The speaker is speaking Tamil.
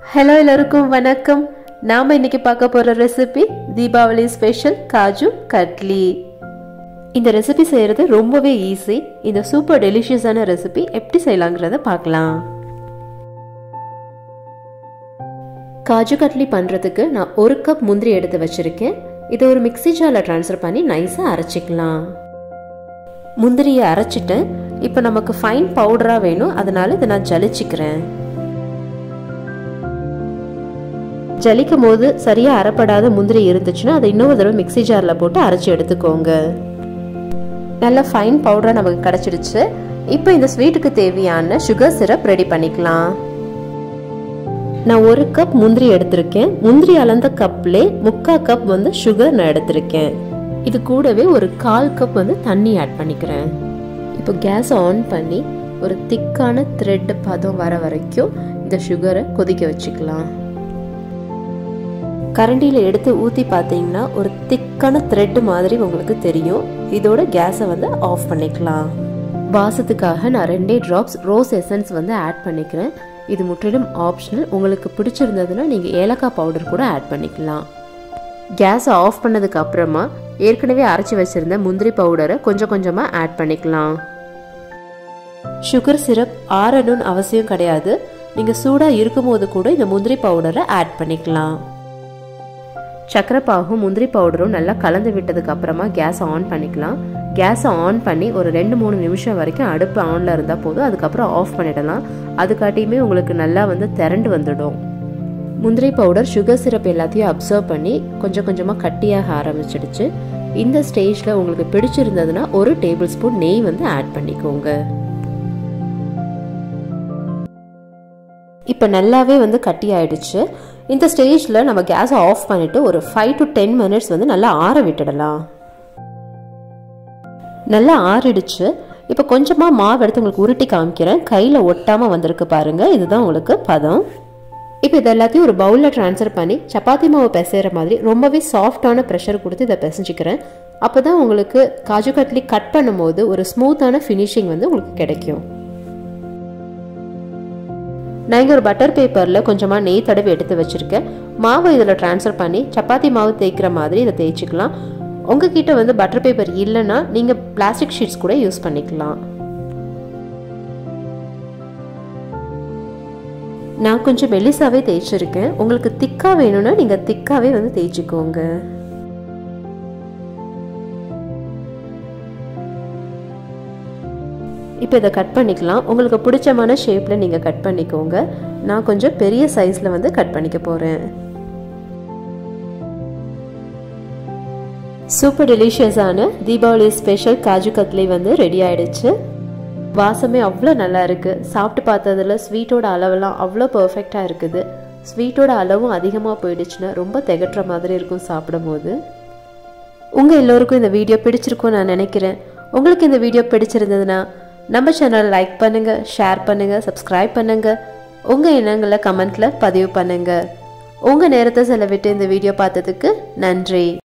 ஹலோ எல்லாருக்கும் வணக்கம் நாம் இன்னைக்கு பார்க்க போகிற ரெசிபி தீபாவளி ஸ்பெஷல் காஜு கட்லி இந்த ரெசிபி செய்கிறது ரொம்பவே ஈஸி இந்த சூப்பர் டெலிஷியஸான ரெசிபி எப்படி செய்யலாங்கிறத பார்க்கலாம் காஜு கட்லி பண்ணுறதுக்கு நான் ஒரு கப் முந்திரி எடுத்து வச்சுருக்கேன் இதை ஒரு மிக்ஸி ஜாரில் ட்ரான்ஸ்ஃபர் பண்ணி நைஸாக அரைச்சிக்கலாம் முந்திரியை அரைச்சிட்டேன் இப்போ நமக்கு ஃபைன் பவுடராக வேணும் அதனால இதை நான் ஜலிச்சிக்கிறேன் ஜலிக்கும் போது சரியாக அரைப்படாத முந்திரி இருந்துச்சுன்னா அதை இன்னொரு தடவை மிக்ஸி ஜாரில் போட்டு அரைச்சி எடுத்துக்கோங்க நல்ல ஃபைன் பவுடராக நமக்கு கிடச்சிடுச்சு இப்போ இந்த ஸ்வீட்டுக்கு தேவையான சுகர் சிரப் ரெடி பண்ணிக்கலாம் நான் ஒரு கப் முந்திரி எடுத்திருக்கேன் முந்திரி அளந்த கப்லே முக்கால் கப் வந்து சுகர் நான் எடுத்திருக்கேன் இது கூடவே ஒரு கால் கப் வந்து தண்ணி ஆட் பண்ணிக்கிறேன் இப்போ கேஸ் ஆன் பண்ணி ஒரு திக்கான த்ரெட் பதம் வர வரைக்கும் இந்த சுகரை கொதிக்க வச்சுக்கலாம் கரண்டியில் எடுத்து ஊற்றி பார்த்தீங்கன்னா ஒரு திக்கான த்ரெட் மாதிரி உங்களுக்கு தெரியும் இதோட கேஸை வந்து ஆஃப் பண்ணிக்கலாம் வாசத்துக்காக நான் ரெண்டே ட்ராப்ஸ் ரோஸ் எசன்ஸ் வந்து ஆட் பண்ணிக்கிறேன் இது முற்றிலும் ஆப்ஷனல் உங்களுக்கு பிடிச்சிருந்ததுன்னா நீங்கள் ஏலக்காய் பவுடர் கூட ஆட் பண்ணிக்கலாம் கேஸை ஆஃப் பண்ணதுக்கு அப்புறமா ஏற்கனவே அரைச்சி வச்சிருந்த முந்திரி பவுடரை கொஞ்சம் கொஞ்சமாக ஆட் பண்ணிக்கலாம் சுகர் சிரப் ஆறணும்னு அவசியம் கிடையாது நீங்கள் சூடாக இருக்கும்போது கூட இந்த முந்திரி பவுடரை ஆட் பண்ணிக்கலாம் சக்கரை பாகும் முந்திரி பவுடரும் நல்லா கலந்து விட்டதுக்கு அப்புறமா கேஸ் ஆன் பண்ணிக்கலாம் கேஸை ஆன் பண்ணி ஒரு ரெண்டு மூணு நிமிஷம் வரைக்கும் அடுப்பு ஆனில் இருந்தால் போதும் அதுக்கப்புறம் ஆஃப் பண்ணிடலாம் அதுக்காட்டியுமே உங்களுக்கு நல்லா வந்து திரண்டு வந்துடும் முந்திரி பவுடர் சுகர் சிரப் எல்லாத்தையும் அப்சர்வ் பண்ணி கொஞ்சம் கொஞ்சமாக கட்டியாக ஆரம்பிச்சிடுச்சு இந்த ஸ்டேஜில் உங்களுக்கு பிடிச்சிருந்ததுன்னா ஒரு டேபிள் ஸ்பூன் நெய் வந்து ஆட் பண்ணிக்கோங்க இப்போ நல்லாவே வந்து கட்டி ஆயிடுச்சு இந்த ஸ்டேஜில் நம்ம கேஸை ஆஃப் பண்ணிவிட்டு ஒரு ஃபைவ் டு டென் மினிட்ஸ் வந்து நல்லா ஆற விட்டுடலாம் நல்லா ஆறிடுச்சு இப்போ கொஞ்சமாக மாவு எடுத்து உங்களுக்கு உருட்டி காமிக்கிறேன் கையில் ஒட்டாமல் வந்திருக்கு பாருங்கள் இதுதான் உங்களுக்கு பதம் இப்போ இது எல்லாத்தையும் ஒரு பவுலில் ட்ரான்ஸ்ஃபர் பண்ணி சப்பாத்தி மாவு பிசைகிற மாதிரி ரொம்பவே சாஃப்டான ப்ரெஷர் கொடுத்து இதை பிசைஞ்சிக்கிறேன் அப்போ தான் உங்களுக்கு காஜு கட்லி கட் பண்ணும்போது ஒரு ஸ்மூத்தான ஃபினிஷிங் வந்து உங்களுக்கு கிடைக்கும் நான் இங்கே ஒரு பட்டர் பேப்பரில் கொஞ்சமாக நெய் தடவி எடுத்து வச்சுருக்கேன் மாவை இதில் ட்ரான்ஸ்ஃபர் பண்ணி சப்பாத்தி மாவு தேய்க்கிற மாதிரி இதை தேய்ச்சிக்கலாம் உங்ககிட்ட வந்து பட்டர் பேப்பர் இல்லைன்னா நீங்கள் பிளாஸ்டிக் ஷீட்ஸ் கூட யூஸ் பண்ணிக்கலாம் நான் கொஞ்சம் மெல்லிசாவே தேய்ச்சிருக்கேன் உங்களுக்கு திக்காக வேணும்னா நீங்கள் திக்காவே வந்து தேய்ச்சிக்கோங்க இப்போ இதை கட் பண்ணிக்கலாம் உங்களுக்கு பிடிச்சமான ஷேப்பில் நீங்கள் கட் பண்ணிக்கோங்க நான் கொஞ்சம் பெரிய சைஸில் வந்து கட் பண்ணிக்க போகிறேன் சூப்பர் டெலிஷியஸான தீபாவளி ஸ்பெஷல் காஜு கத்லி வந்து ரெடி ஆயிடுச்சு வாசமே அவ்வளோ நல்லா இருக்குது சாப்பிட்டு பார்த்ததில் ஸ்வீட்டோட அளவெல்லாம் அவ்வளோ பர்ஃபெக்டாக இருக்குது ஸ்வீட்டோட அளவும் அதிகமாக போயிடுச்சுன்னா ரொம்ப திகட்டுற மாதிரி இருக்கும் சாப்பிடும் போது உங்கள் எல்லோருக்கும் இந்த வீடியோ பிடிச்சிருக்கும் நான் நினைக்கிறேன் உங்களுக்கு இந்த வீடியோ பிடிச்சிருந்ததுன்னா நம்ம சேனலை லைக் பண்ணுங்கள் ஷேர் பண்ணுங்கள் சப்ஸ்கிரைப் பண்ணுங்கள் உங்கள் எண்ணங்களை கமெண்ட்டில் பதிவு பண்ணுங்கள் உங்கள் நேரத்தை செலவிட்டு இந்த வீடியோ பார்த்ததுக்கு நன்றி